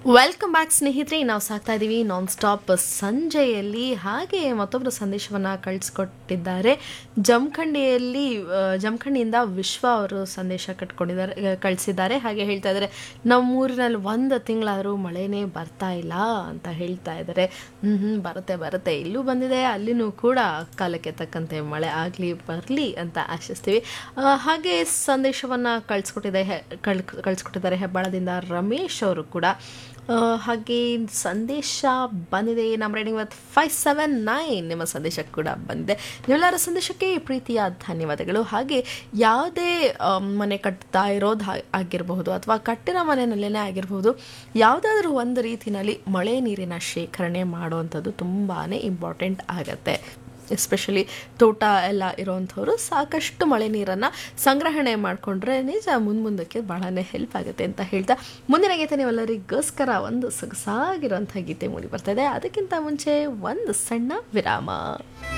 welcome back ಸ್ನೇಹಿತರೆ ನಾವು ಸಾಕ್ತಾ ಇದ್ದೀವಿ ನಾನ್ ಸ್ಟಾಪ್ ಸಂಜೆಯಲ್ಲಿ ಹಾಗೆ ಮತ್ತೊಬ್ಬರು ಸಂದೇಶವನ್ನು ಕಳಿಸ್ಕೊಟ್ಟಿದ್ದಾರೆ ಜಮಖಂಡಿಯಲ್ಲಿ ಆ, ಜಮಖಂಡಿಯಿಂದ ವಿಶ್ವ ಅವರು ಸಂದೇಶ ಕಟ್ಕೊಂಡಿದ್ದಾರೆ ಆ, ಕಳಿಸಿದ್ದಾರೆ ಹಾಗೆ ಹೇಳ್ತಾ ಇದ್ದಾರೆ ನಮ್ಮೂರಿನಲ್ಲಿ ಒಂದು ತಿಂಗಳಾದರೂ ಮಳೆನೇ ಬರ್ತಾ ಇಲ್ಲ ಅಂತ ಹೇಳ್ತಾ ಇದ್ದಾರೆ ಹ್ಞೂ ಹ್ಞೂ ಬರುತ್ತೆ ಬರುತ್ತೆ ಇಲ್ಲೂ ಬಂದಿದೆ ಅಲ್ಲಿನೂ ಕೂಡ ಕಾಲಕ್ಕೆ ತಕ್ಕಂತೆ ಮಳೆ ಆಗಲಿ ಬರಲಿ ಅಂತ ಆಶಿಸ್ತೀವಿ ಆ, ಹಾಗೆ ಸಂದೇಶವನ್ನು ಕಳಿಸ್ಕೊಟ್ಟಿದೆ ಹೆ- ಕಳ್ ಕಳಿಸ್ಕೊಟ್ಟಿದ್ದಾರೆ ಹೆಬ್ಬಾಳದಿಂದ ರಮೇಶ್ ಅವರು ಕೂಡ ಆ, ಹಾಗೆ ಸಂದೇಶ ಬಂದಿದೆ ನಮ್ಮ riding with five seven nine ನಿಮ್ಮ ಸಂದೇಶ ಕೂಡ ಬಂದಿದೆ ನೀವೆಲ್ಲರ ಸಂದೇಶಕ್ಕೆ ಪ್ರೀತಿಯ ಧನ್ಯವಾದಗಳು ಹಾಗೆ ಯಾವುದೇ ಆ, ಮನೆ ಕಟ್ತಾ ಇರೋದು ಹಾ- ಆಗಿರಬಹುದು ಅಥವಾ ಕಟ್ಟಿರೋ ಮನೆಯಲ್ಲೇ ಆಗಿರಬಹುದು ಯಾವುದಾದ್ರೂ ಒಂದು ರೀತಿಯಲ್ಲಿ ಮಳೆ ನೀರಿನ ಶೇಖರಣೆ ಮಾಡುವಂಥದ್ದು ತುಂಬಾ ಇಂಪಾರ್ಟೆಂಟ್ ಆಗತ್ತೆ ಎಸ್ಪೆಷಲಿ ತೋಟ ಎಲ್ಲ ಇರೋವಂಥವ್ರು ಸಾಕಷ್ಟು ಮಳೆ ನೀರನ್ನು ಸಂಗ್ರಹಣೆ ಮಾಡಿಕೊಂಡ್ರೆ ನಿಜ ಮುಂದೆ ಮುಂದಕ್ಕೆ ಭಾಳನೇ ಹೆಲ್ಪ್ ಆಗುತ್ತೆ ಅಂತ ಹೇಳ್ತಾ ಮುಂದಿನ ಗೀತೆ ನೀವೆಲ್ಲರಿಗೋಸ್ಕರ ಒಂದು ಸೊಗಸಾಗಿರೋಂಥ ಗೀತೆ ಮೂಡಿ ಬರ್ತಾ ಇದೆ ಅದಕ್ಕಿಂತ ಮುಂಚೆ ಒಂದು ಸಣ್ಣ ವಿರಾಮ